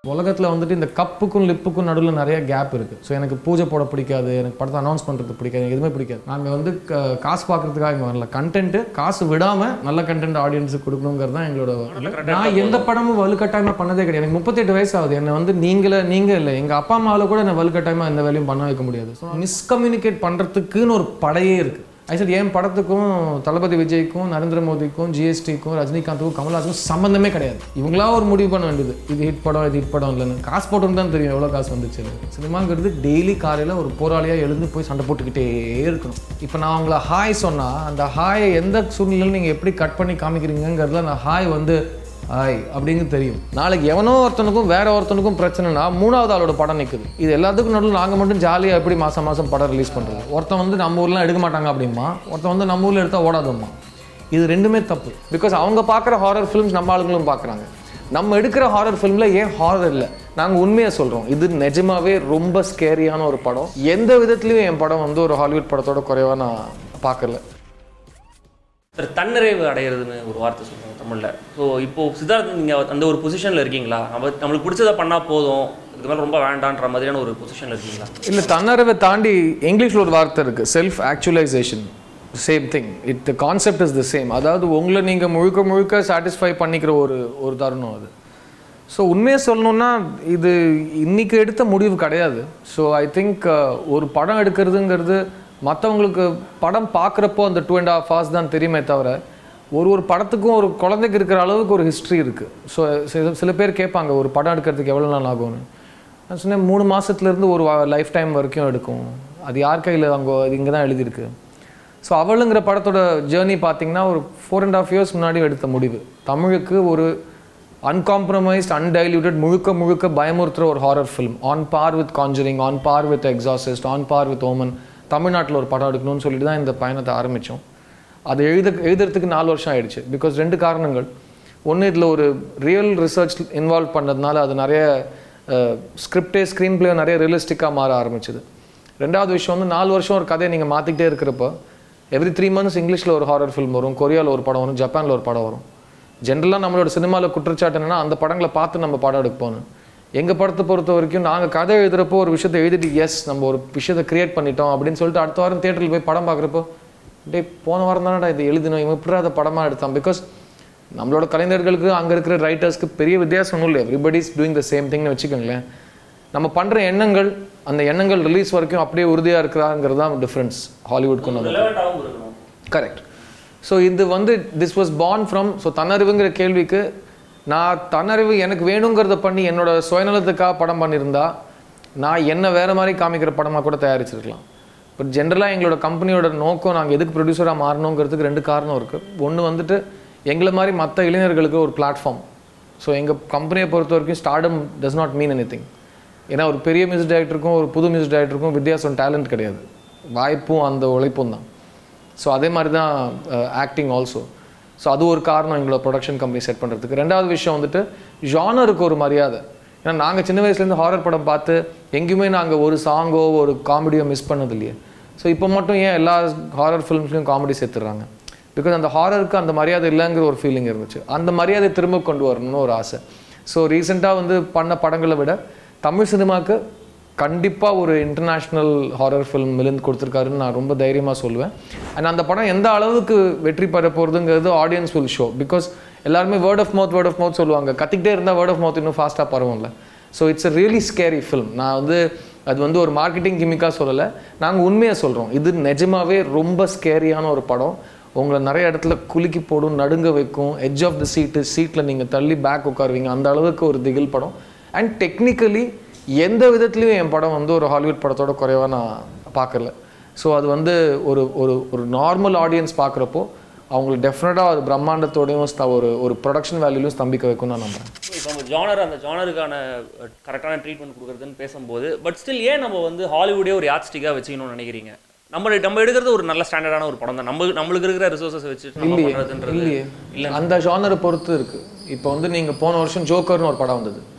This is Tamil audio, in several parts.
உலகத்தில் வந்துட்டு இந்த கப்புக்கும் லிப்புக்கும் நடுவில் நிறைய கேப் இருக்குது ஸோ எனக்கு பூஜை போட பிடிக்காது எனக்கு படத்தை அனௌன்ஸ் பண்ணுறது பிடிக்காது எனக்கு எதுவுமே பிடிக்காது நாங்கள் வந்து க- காசு பார்க்கறதுக்காக இங்கே வரல கண்டென்ட்டு காசு விடாமல் நல்ல கண்டென்ட் ஆடியன்ஸுக்கு கொடுக்கணுங்கிறது தான் எங்களோட நான் எந்த படமும் வலுக்கட்டாயமாக பண்ணதே கிடையாது எனக்கு முப்பத்தெட்டு வயசு ஆகுது என்னை வந்து நீங்களே நீங்கள் இல்லை எங்கள் அப்பா அம்மாவில் கூட என்னை வலுக்கட்டாயமாக எந்த வேலையும் பண்ண வைக்க முடியாது ஸோ மிஸ்கம்யூனிகேட் பண்ணுறதுக்குன்னு ஒரு படையே இருக்குது ஆக்சுவலி என் படத்துக்கும் தளபதி விஜய்க்கும் நரேந்திர மோடிக்கும் ஜிஎஸ்டிக்கும் ரஜினிகாந்துக்கும் கமல்ஹாசனுக்கும் சம்மந்தமே கிடையாது இவங்களா ஒரு முடிவு பண்ண வேண்டியது இது ஹிட் படம் இது ஹிட் படம் இல்லைன்னு காசு போட்டு தான் தெரியும் எவ்வளோ காசு வந்துச்சு சினிமாங்கிறது டெய்லி காலையில் ஒரு போராளியாக எழுந்து போய் சண்டை போட்டுக்கிட்டே இருக்கணும் இப்போ நான் உங்களை ஹாய் சொன்னால் அந்த ஹாயை எந்த சூழ்நிலையில் நீங்கள் எப்படி கட் பண்ணி காமிக்கிறீங்கிறதுல அந்த ஹாய் வந்து ஹாய் அப்படிங்கிறது தெரியும் நாளைக்கு எவனோ ஒருத்தனுக்கும் வேற ஒருத்தனுக்கும் பிரச்சனைனா மூணாவது ஆளோட படம் நிற்குது இது எல்லாத்துக்கும் நடுவில் நாங்கள் மட்டும் ஜாலியாக எப்படி மாதம் மாதம் படம் ரிலீஸ் பண்ணுறது ஒருத்தன் வந்து நம்ம ஊர்லாம் எடுக்க மாட்டாங்க அப்படிமா ஒருத்தன் வந்து நம்ம ஊரில் எடுத்தால் ஓடாதம்மா இது ரெண்டுமே தப்பு பிகாஸ் அவங்க பார்க்குற ஹாரர் ஃபிலிம்ஸ் நம்ம ஆளுங்களும் பார்க்குறாங்க நம்ம எடுக்கிற ஹாரர் ஃபிலிமில் ஏன் ஹாரர் இல்லை நாங்கள் உண்மையை சொல்கிறோம் இது நிஜமாவே ரொம்ப ஸ்கேரியான ஒரு படம் எந்த விதத்துலையும் என் படம் வந்து ஒரு ஹாலிவுட் படத்தோட குறைவாக நான் பார்க்கல சார் தன்னிறைவு அடையிறதுன்னு ஒரு வார்த்தை சொல்லுவாங்க தமிழில் ஸோ இப்போ சித்தார்த் நீங்கள் அந்த ஒரு பொசிஷனில் இருக்கீங்களா நம்ம நம்மளுக்கு பிடிச்சதை பண்ணால் போதும் இதுக்கு மேலே ரொம்ப வேண்டான்ற மாதிரியான ஒரு பொசிஷனில் இருக்கீங்களா இல்லை தன்னறிவை தாண்டி இங்கிலீஷில் ஒரு வார்த்தை இருக்குது self actualization same thing it the concept is the same அதாவது உங்களை நீங்கள் முழுக்க முழுக்க சாட்டிஸ்ஃபை பண்ணிக்கிற ஒரு ஒரு தருணம் அது ஸோ உண்மையை சொல்லணும்னா இது இன்னைக்கு எடுத்த முடிவு கிடையாது ஸோ ஐ திங்க் ஒரு படம் எடுக்கிறதுங்கிறது மற்றவங்களுக்கு படம் பார்க்குறப்போ அந்த டூ அண்ட் ஹாஃப் ஹவர்ஸ் தான் தெரியுமே தவிர ஒரு ஒரு படத்துக்கும் ஒரு குழந்தைக்கு இருக்கிற அளவுக்கு ஒரு ஹிஸ்ட்ரி இருக்குது ஸோ சில சில பேர் கேட்பாங்க ஒரு படம் எடுக்கிறதுக்கு எவ்வளோ நாள் ஆகும்னு நான் சொன்னேன் மூணு மாசத்துலேருந்து ஒரு லைஃப் டைம் வரைக்கும் எடுக்கும் அது யார் கையில் அங்கே அது இங்கே தான் எழுதியிருக்கு ஸோ அவளுங்கிற படத்தோட ஜேர்னி பார்த்தீங்கன்னா ஒரு ஃபோர் அண்ட் ஆஃப் இயர்ஸ் முன்னாடி எடுத்த முடிவு தமிழுக்கு ஒரு அன்காம்ப்ரமைஸ்ட் அன்டைல்யூட்டட் முழுக்க முழுக்க பயமுறுத்துற ஒரு horror film on par with Conjuring on par with Exorcist on par with Omen தமிழ்நாட்டில் ஒரு படம் எடுக்கணும்னு சொல்லிட்டு தான் இந்த பயணத்தை ஆரம்பித்தோம் அது எழுத எழுதுறதுக்கு நாலு வருஷம் ஆயிடுச்சு பிகாஸ் ரெண்டு காரணங்கள் ஒன்று இதில் ஒரு ரியல் ரிசர்ச் இன்வால்வ் பண்ணதுனால அது நிறைய ஸ்கிரிப்டே ஸ்க்ரீன் பிளே நிறைய ரியலிஸ்டிக்காக மாற ஆரம்பிச்சுது ரெண்டாவது விஷயம் வந்து நாலு வருஷம் ஒரு கதையை நீங்கள் மாற்றிக்கிட்டே இருக்கிறப்போ எவ்ரி த்ரீ மந்த்ஸ் இங்கிலீஷில் ஒரு ஹாரர் ஃபிலிம் வரும் கொரியாவில் ஒரு படம் வரும் ஜப்பானில் ஒரு படம் வரும் ஜென்ரலாக நம்மளோட சினிமாவில் குற்றச்சாட்டு என்னன்னா அந்த படங்களை பார்த்து நம்ம படம் எடுப்போம்னு எங்கள் படத்தை பொறுத்த வரைக்கும் நாங்கள் கதை எழுதுறப்போ ஒரு விஷயத்தை எழுதிட்டு எஸ் நம்ம ஒரு விஷயத்தை கிரியேட் பண்ணிட்டோம் அப்படின்னு சொல்லிட்டு அடுத்த வாரம் தேட்டரில் போய் படம் பார்க்குறப்போ டேய் போன வாரம் தானடா இது எழுதினோம் இவன் இப்படி அதை படமாக எடுத்தான் பிகாஸ் நம்மளோட கலைஞர்களுக்கு அங்கே இருக்கிற ரைட்டர்ஸ்க்கு பெரிய வித்தியாசம் ஒன்றும் இல்லை everybody is doing the same திங்னு வச்சுக்கோங்களேன் நம்ம பண்ணுற எண்ணங்கள் அந்த எண்ணங்கள் ரிலீஸ் வரைக்கும் அப்படியே உறுதியாக இருக்கிறாங்கிறது தான் டிஃப்ரென்ஸ் ஹாலிவுட்க்கும் நம்ம ரிலவெண்ட்டாகவும் இருக்கணும் கரெக்ட் ஸோ இது வந்து this was born from so தன்னறிவுங்கிற கேள்விக்கு நான் தன்னறிவு எனக்கு வேணுங்கிறத பண்ணி என்னோட சுயநலத்துக்காக படம் பண்ணியிருந்தா நான் என்ன வேற மாதிரி காமிக்கிற படமாக கூட தயாரிச்சிருக்கலாம் பட் ஜென்ரலாக எங்களோட கம்பெனியோட நோக்கம் நாங்கள் எதுக்கு ப்ரொடியூசராக மாறணுங்கிறதுக்கு ரெண்டு காரணம் இருக்குது ஒன்று வந்துட்டு எங்களை மாதிரி மற்ற இளைஞர்களுக்கு ஒரு பிளாட்ஃபார்ம் ஸோ எங்கள் கம்பெனியை பொறுத்த வரைக்கும் stardom does not mean any ஏன்னா ஒரு பெரிய மியூசிக் டைரக்டருக்கும் ஒரு புது மியூசிக் டைரக்டருக்கும் வித்தியாசம் டேலண்ட் கிடையாது வாய்ப்பும் அந்த உழைப்பும் தான் ஸோ அதே மாதிரி தான் ஆக்டிங் ஆல்சோ ஸோ அது ஒரு காரணம் எங்களோட ப்ரொடக்ஷன் கம்பெனி செட் பண்ணுறதுக்கு ரெண்டாவது விஷயம் வந்துட்டு ஜானருக்கு ஒரு மரியாதை ஏன்னா நாங்கள் சின்ன வயசுலேருந்து ஹாரர் படம் பார்த்து எங்கேயுமே நாங்கள் ஒரு சாங்கோ ஒரு காமெடியோ மிஸ் பண்ணது இல்லையே ஸோ இப்போ மட்டும் ஏன் எல்லா ஹாரர் ஃபிலிம்ஸ்லையும் காமெடி சேர்த்துடுறாங்க பிகாஸ் அந்த ஹாரருக்கு அந்த மரியாதை இல்லைங்கிற ஒரு ஃபீலிங் இருந்துச்சு அந்த மரியாதை திரும்ப கொண்டு வரணும்னு ஒரு ஆசை ஸோ ரீசெண்டாக வந்து பண்ண படங்களை விட தமிழ் சினிமாவுக்கு கண்டிப்பாக ஒரு இன்டர்நேஷ்னல் ஹாரர் ஃபிலிம் மிலிந்து கொடுத்துருக்காருன்னு நான் ரொம்ப தைரியமாக சொல்லுவேன் அண்ட் அந்த படம் எந்த அளவுக்கு வெற்றி பெற போகிறதுங்கிறது ஆடியன்ஸ் வில் ஷோ பிகாஸ் எல்லாருமே word of mouth word of mouth சொல்லுவாங்க கத்திக்கிட்டே இருந்தால் வேர்ட் ஆஃப் மவுத் இன்னும் ஃபாஸ்ட்டாக பரவும்ல so it's a really scary film நான் வந்து அது வந்து ஒரு மார்க்கெட்டிங் கிமிக்காக சொல்லலை நாங்கள் உண்மையை சொல்கிறோம் இது நிஜமாவே ரொம்ப ஸ்கேரியான ஒரு படம் உங்களை நிறைய இடத்துல குலுக்கி போடும் நடுங்க வைக்கும் எட்ஜ் ஆஃப் த சீட்டு சீட்டில் நீங்கள் தள்ளி பேக் உட்காருவீங்க அந்த அளவுக்கு ஒரு திகில் படம் அண்ட் டெக்னிக்கலி எந்த விதத்துலையும் என் படம் வந்து ஒரு ஹாலிவுட் படத்தோட குறைவாக நான் பார்க்கல ஸோ அது வந்து ஒரு ஒரு ஒரு நார்மல் ஆடியன்ஸ் பார்க்குறப்போ அவங்களுக்கு டெஃபினட்டாக அது பிரம்மாண்டத்தோடையும் ஸ்த- ஒரு ஒரு ப்ரொடக்ஷன் வேல்யூலையும் ஸ்தம்பிக்க வைக்கும் நான் நம்புறேன் இப்போ நம்ம ஜானர் அந்த ஜானருக்கான கரெக்டான ட்ரீட்மெண்ட் கொடுக்குறதுன்னு பேசும்போது பட் ஸ்டில் ஏன் நம்ம வந்து ஹாலிவுடே ஒரு யாத்ஸ்டிக்காக வச்சுக்கணும்னு நினைக்கிறீங்க நம்ம நம்ம எடுக்கிறது ஒரு நல்ல ஸ்டாண்டர்டான ஒரு படம் தான் நம்ம நம்மளுக்கு இருக்கிற ரிசோர்ஸஸ் வச்சுட்டு நம்ம இல்லையே பண்ணுறதுன்றது இல்லையே அந்த ஜானரை பொறுத்து இருக்கு இப்போ வந்து நீங்கள் போன வருஷம் ஜோக்கர்னு ஒரு படம் வந்தது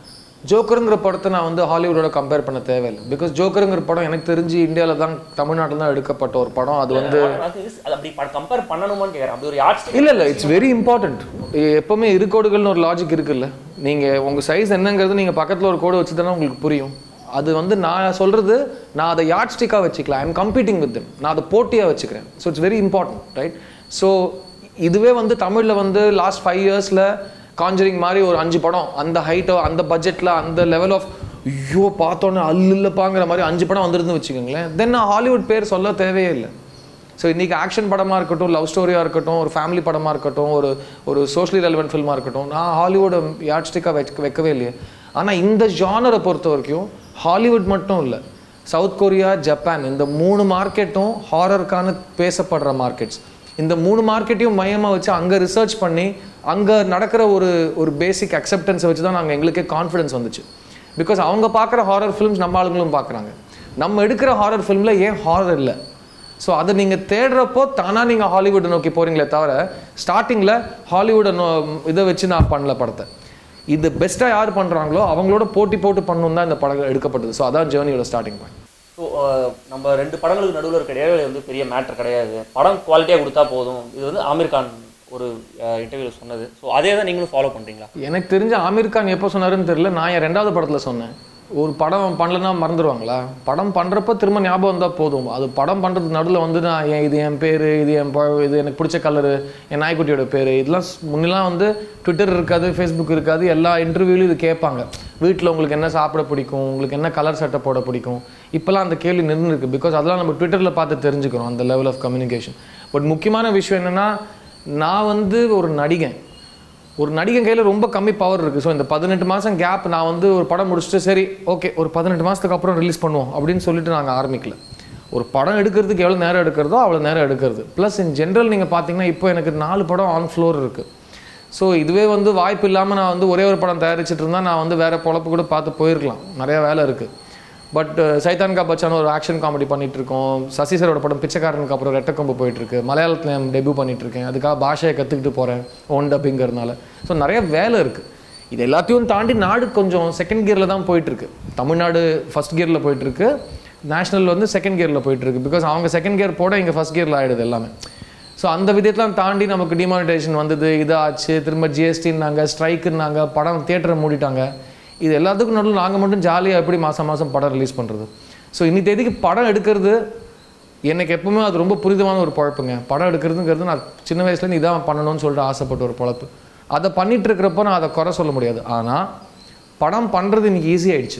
ஜோக்கருங்கிற படத்தை நான் வந்து ஹாலிவுட்டோட கம்பேர் பண்ண தேவையில்லை பிகாஸ் ஜோக்கருங்கிற படம் எனக்கு தெரிஞ்சு இந்தியாவில் தான் தமிழ்நாட்டில் தான் எடுக்கப்பட்ட ஒரு படம் அது வந்து அது அது அப்படி கம்பேர் பண்ணணுமான்னு கேட்குறேன் அப்படி ஒரு யாட்ஸ்டிக் இல்லை இல்லை இட்ஸ் வெரி இம்பார்ட்டண்ட் எப்போவுமே இரு கோடுகள்னு ஒரு லாஜிக் இருக்குல்ல நீங்கள் உங்கள் சைஸ் என்னங்கிறது நீங்கள் பக்கத்தில் ஒரு கோடு வச்சு தானே உங்களுக்கு புரியும் அது வந்து நான் சொல்கிறது நான் அதை யாட் ஸ்டிக்காக வச்சுக்கலாம் I am competing with them நான் அதை போட்டியாக வச்சுக்கிறேன் so it's very important right so இதுவே வந்து தமிழில் வந்து லாஸ்ட் ஃபைவ் இயர்ஸில் காஞ்சரிங் மாதிரி ஒரு அஞ்சு படம் அந்த ஹைட்டோ அந்த பட்ஜெட்டில் அந்த லெவல் ஆஃப் ஐயோ பார்த்தோன்னே அல்லுல்லப்பாங்கிற மாதிரி அஞ்சு படம் வந்துருதுன்னு வச்சுக்கோங்களேன் தென் ஹாலிவுட் பேர் சொல்ல தேவையே இல்லை ஸோ இன்றைக்கி ஆக்ஷன் படமாக இருக்கட்டும் லவ் ஸ்டோரியாக இருக்கட்டும் ஒரு ஃபேமிலி படமாக இருக்கட்டும் ஒரு ஒரு சோஷியலி ரெலவெண்ட் ஃபில்மாக இருக்கட்டும் நான் ஹாலிவுட் யாட்ஸ்டிக்காக வைக்க வைக்கவே இல்லையே ஆனால் இந்த ஜானரை பொறுத்த வரைக்கும் ஹாலிவுட் மட்டும் இல்லை சவுத் கொரியா ஜப்பான் இந்த மூணு மார்க்கெட்டும் ஹாரருக்கான பேசப்படுற மார்க்கெட்ஸ் இந்த மூணு மார்க்கெட்டையும் மையமாக வச்சு அங்கே ரிசர்ச் பண்ணி அங்கே நடக்கிற ஒரு ஒரு பேசிக் அக்செப்டன்ஸை வச்சு தான் நாங்கள் எங்களுக்கே கான்ஃபிடன்ஸ் வந்துச்சு பிகாஸ் அவங்க பார்க்குற ஹாரர் ஃபிலிம்ஸ் நம்ம ஆளுங்களும் பார்க்குறாங்க நம்ம எடுக்கிற ஹாரர் ஃபிலிமில் ஏன் ஹாரர் இல்லை ஸோ அதை நீங்கள் தேடுறப்போ தானாக நீங்கள் ஹாலிவுட்டை நோக்கி போகிறீங்களே தவிர ஸ்டார்டிங்கில் ஹாலிவுட்டை நோ இதை வச்சு நான் பண்ணல படத்தை இது பெஸ்ட்டாக யார் பண்ணுறாங்களோ அவங்களோட போட்டி போட்டு பண்ணணும் தான் இந்த படம் எடுக்கப்பட்டது ஸோ அதான் ஜேர்னியோட ஸ்டார்டிங் பாயிண்ட் ஸோ நம்ம ரெண்டு படங்களுக்கு நடுவில் இருக்க இடைவெளி வந்து பெரிய மேட்டர் கிடையாது படம் குவாலிட்டியாக கொடுத்தா போதும் இது வந்து ஆமீர் கான் ஒரு இன்டர்வியூவில் சொன்னது ஸோ அதே தான் நீங்களும் ஃபாலோ பண்ணுறீங்களா எனக்கு தெரிஞ்ச ஆமீர் கான் எப்போ சொன்னாருன்னு தெரியல நான் என் ரெண்டாவது படத்தில் சொன்னேன் ஒரு படம் பண்ணலன்னா மறந்துடுவாங்களா படம் பண்ணுறப்ப திரும்ப ஞாபகம் வந்தால் போதும் அது படம் பண்ணுறதுக்கு நடுவில் வந்து நான் என் இது என் பேர் இது என் ப- இது எனக்கு பிடிச்ச கலரு என் நாய்க்குட்டியோட பேர் இதெல்லாம் ஸ்- முன்னெல்லாம் வந்து ட்விட்டர் இருக்காது ஃபேஸ்புக் இருக்காது எல்லா இன்டர்வியூலையும் இது கேட்பாங்க வீட்டில் உங்களுக்கு என்ன சாப்பிட பிடிக்கும் உங்களுக்கு என்ன கலர் சட்டை போட பிடிக்கும் இப்போல்லாம் அந்த கேள்வி நின்று இருக்கு பிகாஸ் அதெல்லாம் நம்ம ட்விட்டரில் பார்த்து தெரிஞ்சுக்கிறோம் அந்த லெவல் ஆஃப் கம்யூனிகேஷன் பட் முக்கியமான விஷயம் என்னென்னா நான் வந்து ஒரு நடிகன் ஒரு நடிகன் கையில் ரொம்ப கம்மி பவர் இருக்குது ஸோ இந்த பதினெட்டு மாதம் கேப் நான் வந்து ஒரு படம் முடிச்சுட்டு சரி ஓகே ஒரு பதினெட்டு மாதத்துக்கு அப்புறம் ரிலீஸ் பண்ணுவோம் அப்படின்னு சொல்லிட்டு நாங்கள் ஆரம்பிக்கல ஒரு படம் எடுக்கிறதுக்கு எவ்வளோ நேரம் எடுக்கிறதோ அவ்வளோ நேரம் எடுக்கிறது ப்ளஸ் இன் ஜென்ரல் நீங்கள் பார்த்தீங்கன்னா இப்போ எனக்கு நாலு படம் ஆன் ஃப்ளோர் இருக்குது ஸோ இதுவே வந்து வாய்ப்பு இல்லாமல் நான் வந்து ஒரே ஒரு படம் தயாரிச்சிட்டு இருந்தால் நான் வந்து வேறு பொழப்பு கூட பார்த்து போயிருக்கலாம் நிறைய வேலை இருக்குது பட் சைதான் கா பச்சான் ஒரு ஆக்ஷன் காமெடி பண்ணிட்டு இருக்கோம் சசி சாரோட படம் பிச்சைக்காரனுக்கு அப்புறம் ரெட்டக்கொம்பு போயிட்டு இருக்கு மலையாளத்தில் டெபியூ பண்ணிட்டு இருக்கேன் அதுக்காக பாஷையை கற்றுக்கிட்டு போகிறேன் ஓன் டப்பிங்கிறதுனால ஸோ நிறைய வேலை இருக்குது இது எல்லாத்தையும் தாண்டி நாடு கொஞ்சம் செகண்ட் கியரில் தான் போயிட்டு இருக்கு தமிழ்நாடு ஃபர்ஸ்ட் கியரில் போயிட்டு இருக்கு நேஷனல் வந்து செகண்ட் கியரில் போயிட்டு இருக்கு பிகாஸ் அவங்க செகண்ட் கியர் போட இங்கே ஃபர்ஸ்ட் கியரில் ஆயிடுது எல்லாமே ஸோ அந்த விதத்தெலாம் தாண்டி நமக்கு டிமானிட்டேஷன் வந்தது இதாச்சு திரும்ப ஜிஎஸ்டின்னாங்க ஸ்ட்ரைக்குன்னாங்க படம் தியேட்டரை மூடிட்டாங்க இது எல்லாத்துக்கும் நடுவில் நாங்கள் மட்டும் ஜாலியாக எப்படி மாதம் மாதம் படம் ரிலீஸ் பண்ணுறது ஸோ இன்னி தேதிக்கு படம் எடுக்கிறது எனக்கு எப்பவுமே அது ரொம்ப புரிதமான ஒரு பழப்புங்க படம் எடுக்கிறதுங்கிறது நான் சின்ன வயசுலேருந்து இதான் பண்ணணும்னு சொல்லிட்டு ஆசைப்பட்ட ஒரு பழப்பு அதை பண்ணிட்டு இருக்கிறப்போ நான் அதை குறை சொல்ல முடியாது ஆனால் படம் பண்ணுறது இன்னைக்கு ஈஸி ஆயிடுச்சு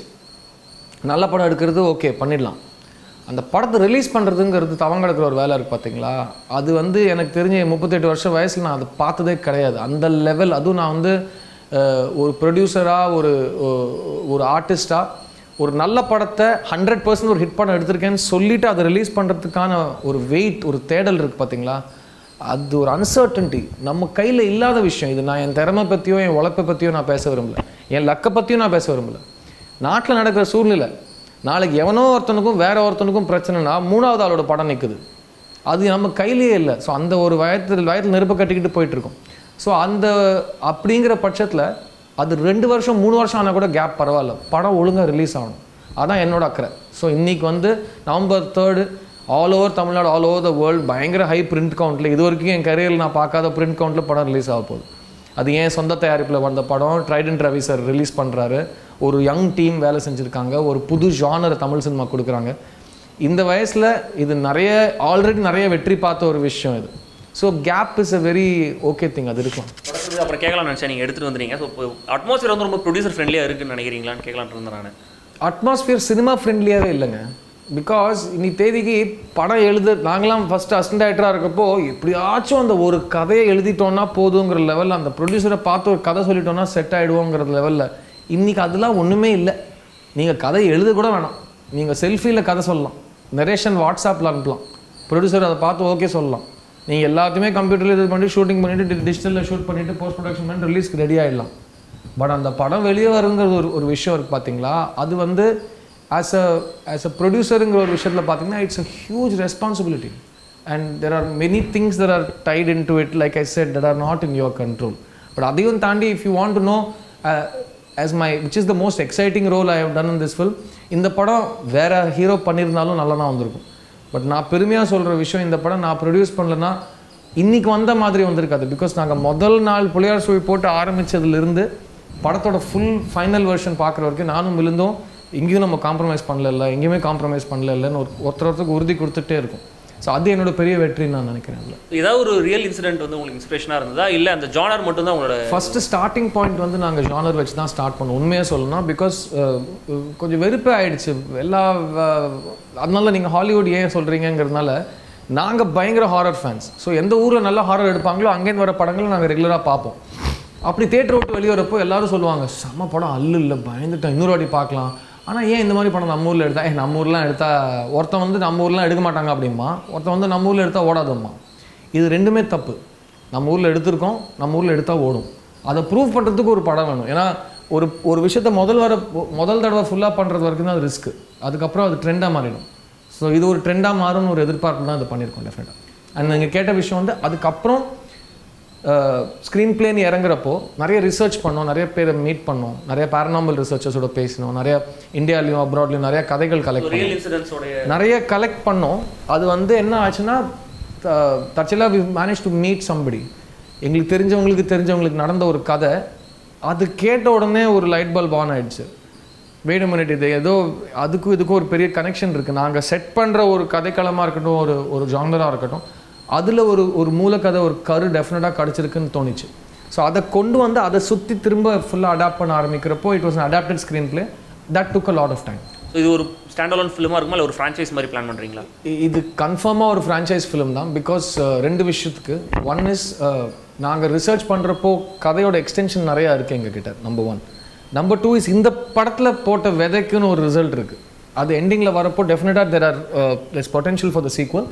நல்ல படம் எடுக்கிறது ஓகே பண்ணிடலாம் அந்த படத்தை ரிலீஸ் பண்ணுறதுங்கிறது தவங்க எடுக்கிற ஒரு வேலை இருக்குது பார்த்தீங்களா அது வந்து எனக்கு தெரிஞ்ச முப்பத்தெட்டு வருஷம் வயசில் நான் அதை பார்த்ததே கிடையாது அந்த லெவல் அதுவும் நான் வந்து அஹ், ஒரு ப்ரொடியூசராக ஒரு ஒ- ஒரு ஆர்டிஸ்டாக ஒரு நல்ல படத்தை ஹண்ட்ரட் பர்சன்ட் ஒரு ஹிட் படம் எடுத்திருக்கேன்னு சொல்லிட்டு அதை ரிலீஸ் பண்ணுறதுக்கான ஒரு வெயிட் ஒரு தேடல் இருக்குது பார்த்தீங்களா அது ஒரு அன்சர்டன்ட்டி நம்ம கையில் இல்லாத விஷயம் இது நான் என் திறமை பற்றியோ என் உழைப்பை பற்றியோ நான் பேச விரும்பல என் லக்கை பற்றியும் நான் பேச விரும்பல நாட்டில் நடக்கிற சூழ்நிலை நாளைக்கு எவனோ ஒருத்தனுக்கும் வேற ஒருத்தனுக்கும் பிரச்சனைனா மூணாவது ஆளோட படம் நிற்குது அது நம்ம கையிலேயே இல்லை ஸோ அந்த ஒரு வயத்தில் வயத்தில் நெருப்பு கட்டிக்கிட்டு போயிட்டு இருக்கோம் ஸோ அந்த அப்படிங்கிற பட்சத்தில் அது ரெண்டு வருஷம் மூணு வருஷம் ஆனால் கூட கேப் பரவாயில்ல படம் ஒழுங்காக ரிலீஸ் ஆகணும் அதான் என்னோட அக்கறை ஸோ இன்னைக்கு வந்து November third all over Tamil Nadu all over the world பயங்கர ஹை பிரிண்ட் கவுண்ட்டில் இது வரைக்கும் என் கரியரில் நான் பார்க்காத பிரிண்ட் கவுண்ட்டில் படம் ரிலீஸ் ஆக போகுது அது ஏன் சொந்த தயாரிப்பில் வந்த படம் ட்ரைடன்ட் ரவி சார் ரிலீஸ் பண்ணுறாரு ஒரு யங் டீம் வேலை செஞ்சுருக்காங்க ஒரு புது ஜானர் தமிழ் சினிமா கொடுக்குறாங்க இந்த வயசில் இது நிறைய ஆல்ரெடி நிறைய வெற்றி பார்த்த ஒரு விஷயம் இது so gap is a very okay thing அது இருக்கலாம் தொடர்ந்து அப்புறம் கேட்கலாம் நினச்சேன் நீங்கள் எடுத்துகிட்டு வந்துறீங்க ஸோ இப்போ அட்மாஸ்பியர் வந்து ரொம்ப ப்ரொடியூசர் ஃப்ரெண்ட்லியாக இருக்குன்னு நினைக்கிறீங்களான்னு கேட்கலான்ட்டு இருந்தேன் நான் அட்மாஸ்பியர் சினிமா ஃப்ரெண்ட்லியாகவே இல்லைங்க பிகாஸ் இன்னி தேதிக்கு படம் எழுத நாங்களாம் ஃபஸ்ட்டு அசிஸ்டன்ட் டைரக்டராக இருக்கப்போ எப்படியாச்சும் அந்த ஒரு கதையை எழுதிட்டோம்னா போதுங்கிற லெவலில் அந்த ப்ரொடியூசரை பார்த்து ஒரு கதை சொல்லிட்டோம்னா செட் ஆகிடுவோங்கிற லெவலில் இன்னைக்கு அதெல்லாம் ஒன்றுமே இல்லை நீங்கள் கதை எழுத கூட வேணாம் நீங்கள் செல்ஃபியில் கதை சொல்லலாம் நரேஷன் வாட்ஸ்அப்பில் அனுப்பலாம் ப்ரொடியூசர் அதை பார்த்து ஓகே சொல்லலாம் நீங்கள் எல்லாத்தையுமே கம்ப்யூட்டரில் இது பண்ணி ஷூட்டிங் பண்ணிவிட்டு டிஜிட்டலில் ஷூட் பண்ணிவிட்டு போஸ்ட் ப்ரொடக்ஷன் பண்ணி ரிலீஸ்க்கு ரெடி ஆகிடலாம் பட் அந்த படம் வெளியே வருங்கிறது ஒரு ஒரு விஷயம் இருக்குது பார்த்தீங்களா அது வந்து ஆஸ் அ ஆஸ் அ ப்ரொடியூசருங்கிற ஒரு விஷயத்தில் பார்த்தீங்கன்னா it's a huge responsibility and there are many things that are tied in to it like I said that are not in your control but அதையும் தாண்டி if you want to know as my which is the most exciting role I have done in this film இந்த படம் வேற ஹீரோ பண்ணியிருந்தாலும் நல்லா தான் வந்திருக்கும் பட் நான் பெருமையாக சொல்கிற விஷயம் இந்த படம் நான் ப்ரொடியூஸ் பண்ணலன்னா இன்னைக்கு வந்த மாதிரி வந்திருக்காது பிகாஸ் நாங்கள் முதல் நாள் புளியார் சுவை போட்டு ஆரம்பிச்சதுலேருந்து படத்தோட ஃபுல் ஃபைனல் வெர்ஷன் பார்க்குற வரைக்கும் நானும் விழுந்தோம் எங்கேயும் நம்ம காம்ப்ரமைஸ் பண்ணல எங்கேயுமே காம்ப்ரமைஸ் பண்ணல இல்லைன்னு ஒரு ஒருத்தர் ஒருத்தருக்கு உறுதி கொடுத்துட்டே இருக்கும் ஸோ அது என்னோட பெரிய வெற்றின்னு நான் நினைக்கிறேன் அதில் ஏதாவது ஒரு ரியல் இன்சிடென்ட் வந்து உங்களுக்கு இன்ஸ்பிரேஷனாக இருந்ததா இல்லை அந்த ஜானர் மட்டும் தான் உங்களோட ஃபர்ஸ்ட் ஸ்டார்டிங் பாயிண்ட் வந்து நாங்கள் ஜானர் வச்சு தான் ஸ்டார்ட் பண்ணோம் உண்மையாக சொல்லணும் பிகாஸ் கொஞ்சம் வெறுப்பே ஆயிடுச்சு எல்லா அஹ், அதனால நீங்கள் ஹாலிவுட் ஏன் சொல்கிறீங்கிறதுனால நாங்கள் பயங்கர ஹாரர் ஃபேன்ஸ் ஸோ எந்த ஊரில் நல்ல ஹாரர் எடுப்பாங்களோ அங்கேருந்து வர படங்களை நாங்கள் ரெகுலராக பார்ப்போம் அப்படி தேட்டர் விட்டு வெளியே வரப்போ எல்லாரும் சொல்லுவாங்க செம்ம படம் அல்லு இல்லை பயந்துட்டேன் இன்னொரு வாட்டி பார்க்கலாம் ஆனால் ஏன் இந்த மாதிரி படம் நம்ம ஊரில் எடுத்தா ஏ நம்ம ஊர்லாம் எடுத்தா ஒருத்தன் வந்து நம்ம ஊர்லாம் எடுக்க மாட்டாங்க அப்படிமா ஒருத்தன் வந்து நம்ம ஊரில் எடுத்தால் ஓடாதும்மா இது ரெண்டுமே தப்பு நம்ம ஊரில் எடுத்திருக்கோம் நம்ம ஊரில் எடுத்தால் ஓடும் அதை ப்ரூவ் பண்ணுறதுக்கு ஒரு படம் வேணும் ஏன்னா ஒரு ஒரு விஷயத்த முதல் வர முதல் தடவை ஃபுல்லாக பண்ணுறது வரைக்கும் தான் அது ரிஸ்க்கு அதுக்கப்புறம் அது ட்ரெண்டாக மாறிடும் ஸோ இது ஒரு ட்ரெண்டாக மாறும்னு ஒரு எதிர்பார்ப்பு தான் இது பண்ணியிருக்கோம் டெஃபினட்டாக அண்ட் நீங்கள் கேட்ட விஷயம் வந்து அதுக்கப்புறம் ஸ்க்ரீன் பிளேன்னு இறங்குறப்போ நிறைய ரிசர்ச் பண்ணோம் நிறைய பேரை மீட் பண்ணோம் நிறைய பேரனாமல் ரிசர்ச்சர்ஸோட பேசினோம் நிறைய இந்தியாலையும் அப்ராட்லையும் நிறைய கதைகள் கலெக்ட் ரியல் இன்சிடென்ட்ஸோடைய நிறைய கலெக்ட் பண்ணோம் அது வந்து என்ன ஆச்சுன்னா தற்செயலாக we manage to meet somebody எங்களுக்கு தெரிஞ்சவங்களுக்கு தெரிஞ்சவங்களுக்கு நடந்த ஒரு கதை அது கேட்ட உடனே ஒரு லைட் பல்ப் ஆன் ஆயிடுச்சு வெயிட் மினிட் இது ஏதோ அதுக்கும் இதுக்கும் ஒரு பெரிய கனெக்ஷன் இருக்குது நாங்கள் செட் பண்ணுற ஒரு கதைக்களமாக இருக்கட்டும் ஒரு ஒரு ஜானராக இருக்கட்டும் அதில் ஒரு ஒரு மூலக்கதை ஒரு கரு டெஃபினட்டாக கிடச்சிருக்குன்னு தோணுச்சு ஸோ அதை கொண்டு வந்து அதை சுற்றி திரும்ப ஃபுல்லாக அடாப்ட் பண்ண ஆரம்பிக்கிறப்போ it was adapted screenplay that took a lot of time so இது ஒரு ஸ்டாண்ட் அலோன் ஃபிலிமாக இருக்குமா இல்லை ஒரு ஃப்ரான்ச்சைஸ் மாதிரி பிளான் பண்ணுறீங்களா இ- இது கன்ஃபார்மாக ஒரு ஃப்ரான்ச்சைஸ் ஃபிலிம் தான் பிகாஸ் ரெண்டு விஷயத்துக்கு ஒன் இஸ் நாங்கள் ரிசர்ச் பண்ணுறப்போ கதையோட எக்ஸ்டென்ஷன் நிறையா இருக்குது எங்ககிட்ட number one number two is இந்த படத்தில் போட்ட விதைக்குன்னு ஒரு ரிசல்ட் இருக்குது அது எண்டிங்கில் வரப்போ டெஃபினட்டாக there are less potential for the sequel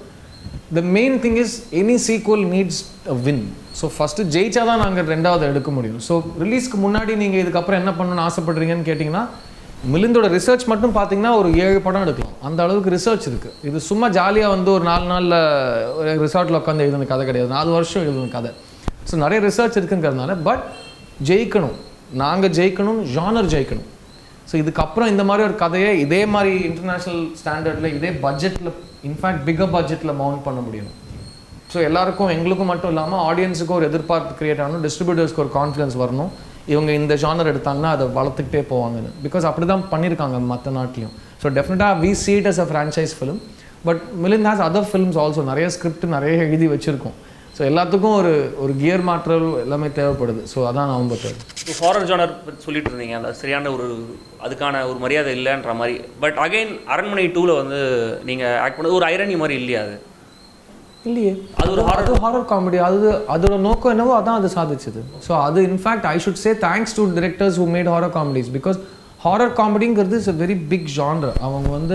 the main thing is any sequel needs a win so first ஜெயிச்சா தான் நாங்கள் ரெண்டாவது எடுக்க முடியும் ஸோ ரிலீஸ்க்கு முன்னாடி நீங்கள் இதுக்கப்புறம் என்ன பண்ணணும்னு ஆசைப்படுறீங்கன்னு கேட்டிங்கன்னா மிலிந்தோட ரிசர்ச் மட்டும் பார்த்தீங்கன்னா ஒரு ஏழு படம் எடுக்கலாம் அந்த அளவுக்கு ரிசர்ச் இருக்குது இது சும்மா ஜாலியாக வந்து ஒரு நாலு நாளில் ஒரு ரிசார்ட்டில் உட்காந்து எழுதுன கதை கிடையாது நாலு வருஷம் எழுதுன கதை ஸோ நிறைய ரிசர்ச் இருக்குங்கிறதுனால பட் ஜெயிக்கணும் நாங்கள் ஜெயிக்கணும் ஜானர் ஜெயிக்கணும் ஸோ இதுக்கப்புறம் இந்த மாதிரி ஒரு கதையை இதே மாதிரி இன்டர்நேஷ்னல் ஸ்டாண்டர்டில் இதே பட்ஜெட்டில் இன்ஃபேக்ட் பிகர் பட்ஜெட்டில் மவுண்ட் பண்ண முடியும் ஸோ எல்லாருக்கும் எங்களுக்கும் மட்டும் இல்லாமல் ஆடியன்ஸுக்கும் ஒரு எதிர்பார்ப்பு கிரியேட் ஆகணும் டிஸ்ட்ரிபியூட்டர்ஸ்க்கு ஒரு கான்ஃபிடன்ஸ் வரணும் இவங்க இந்த ஜானர் எடுத்தாங்கன்னா அதை வளர்த்துக்கிட்டே போவாங்கன்னு பிகாஸ் அப்படி தான் பண்ணியிருக்காங்க மற்ற நாட்டிலையும் ஸோ டெஃபினட்டாக we see it as a franchise film but Milind has other films also நிறைய ஸ்கிரிப்ட் நிறைய எழுதி வச்சுருக்கோம் ஸோ எல்லாத்துக்கும் ஒரு ஒரு கியர் மாற்றல் எல்லாமே தேவைப்படுது ஸோ அதான் நவம்பர் தேர்ட் இப்போ ஃபாரர் ஜானர் சொல்லிட்டு இருந்தீங்க அந்த சரியான ஒரு அதுக்கான ஒரு மரியாதை இல்லைன்ற மாதிரி பட் அகைன் அரண்மனை டூவில் வந்து நீங்கள் ஆக்ட் பண்ணது ஒரு ஐரணி மாதிரி இல்லையா அது இல்லையே அது ஒரு அது ஹாரர் காமெடி அது அதோட நோக்கம் என்னவோ அதான் அது சாதிச்சது ஸோ அது in fact I should say thanks to directors who made horror comedies because horror காமெடிங்கிறது is a very big genre அவங்க வந்து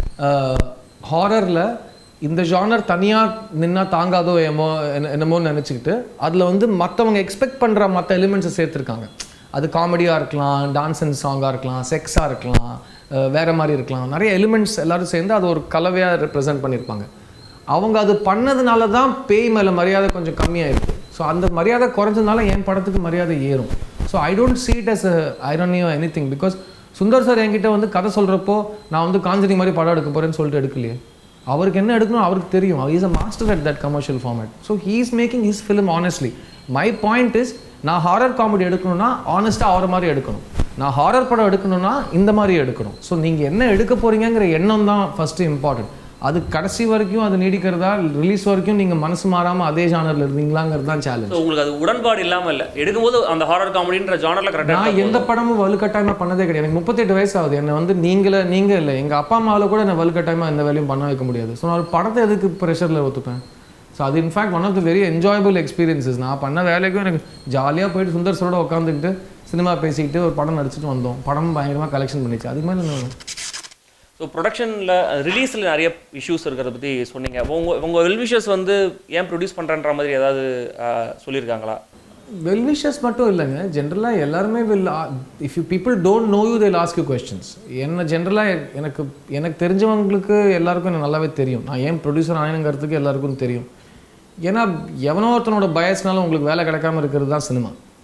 ஹாரரில் இந்த ஜானர் தனியாக நின்னா தாங்காதோ ஏமோ என்ன- என்னமோன்னு நினச்சிக்கிட்டு அதில் வந்து மற்றவங்க எக்ஸ்பெக்ட் பண்ணுற மற்ற எலிமெண்ட்ஸை சேர்த்துருக்காங்க அது காமெடியாக இருக்கலாம் டான்ஸ் அண்ட் சாங்காக இருக்கலாம் செக்ஸாக இருக்கலாம் அஹ் வேற மாதிரி இருக்கலாம் நிறைய எலிமெண்ட்ஸ் எல்லாரும் சேர்ந்து அது ஒரு கலவையாக ரெப்ரசென்ட் பண்ணியிருப்பாங்க அவங்க அது பண்ணதுனால தான் பேய் மேலே மரியாதை கொஞ்சம் கம்மியாயிருக்கு ஸோ அந்த மரியாதை குறைஞ்சதுனால என் படத்துக்கு மரியாதை ஏறும் so I don't see it as a irony or anything thing because Sundar sir என்கிட்ட வந்து கதை சொல்கிறப்போ நான் வந்து காஞ்சனி மாதிரி படம் எடுக்க போகிறேன்னு சொல்லிட்டு எடுக்கலையே அவருக்கு என்ன எடுக்கணும் அவருக்கு தெரியும் is a master at that commercial format so he is making his film honestly my point is நான் ஹாரர் காமெடி எடுக்கணும்னா ஆனஸ்ட்டாக அவரை மாதிரி எடுக்கணும் நான் ஹாரர் படம் எடுக்கணும்னா இந்த மாதிரி எடுக்கணும் ஸோ நீங்கள் என்ன எடுக்க போறீங்கங்கிற எண்ணம் தான் ஃபஸ்ட்டு இம்பார்ட்டன்ட் அது கடைசி வரைக்கும் அது நீடிக்கிறதா ரிலீஸ் வரைக்கும் நீங்கள் மனசு மாறாமல் அதே ஜானரில் இருந்தீங்களாங்கிறது தான் சேலஞ்ச் ஸோ உங்களுக்கு அது உடன்பாடு இல்லாமல் இல்லை எடுக்கும்போது அந்த ஹாரர் காமெடின்ற ஜானரில் நான் கரெக்டாக எந்த படமும் வலுக்கட்டாயமாக பண்ணதே கிடையாது எனக்கு முப்பத்தெட்டு வயசு ஆகுது என்னை வந்து நீங்களே நீங்கள் இல்லை எங்கள் அப்பா அம்மாவில் கூட என்னை வலுக்கட்டாயமாக எந்த வேலையும் பண்ண வைக்க முடியாது ஸோ நான் ஒரு படத்தை எதுக்கு ப்ரெஷரில் ஒத்துப்பேன் ஸோ அது in fact one of the very enjoyable experiences நான் பண்ண வேலைக்கும் எனக்கு ஜாலியாக போயிட்டு சுந்தர் சரோட உட்காந்துக்கிட்டு சினிமா பேசிக்கிட்டு ஒரு படம் நடிச்சிட்டு வந்தோம் படம் பயங்கரமாக கலெக்ஷன் பண்ணிச்சு அதுக்கு மேலே என்ன வேணும்? ஸோ ப்ரொடக்ஷனில் ரிலீஸில் நிறைய இஷ்யூஸ் இருக்கிறத பற்றி சொன்னீங்க அப்போ உங்கள் உங்கள் வெல்விஷர்ஸ் வந்து ஏன் ப்ரொடியூஸ் பண்ணுறன்ற மாதிரி ஏதாவது ஆஹ், சொல்லியிருக்காங்களா வெல்விஷஸ் மட்டும் இல்லைங்க ஜென்ரலாக எல்லாருமே will if you people don't know you they'll ask you questions என்ன ஜென்ரலாக எனக்கு எனக்கு தெரிஞ்சவங்களுக்கு எல்லாருக்கும் எனக்கு நல்லாவே தெரியும் நான் ஏன் ப்ரொடியூசர் ஆனேங்கிறதுக்கு எல்லாருக்கும் தெரியும் ஏன்னா எவனோ ஒருத்தனோட பயஸ்னால உங்களுக்கு வேலை கிடைக்காம இருக்கிறது தான் சினிமா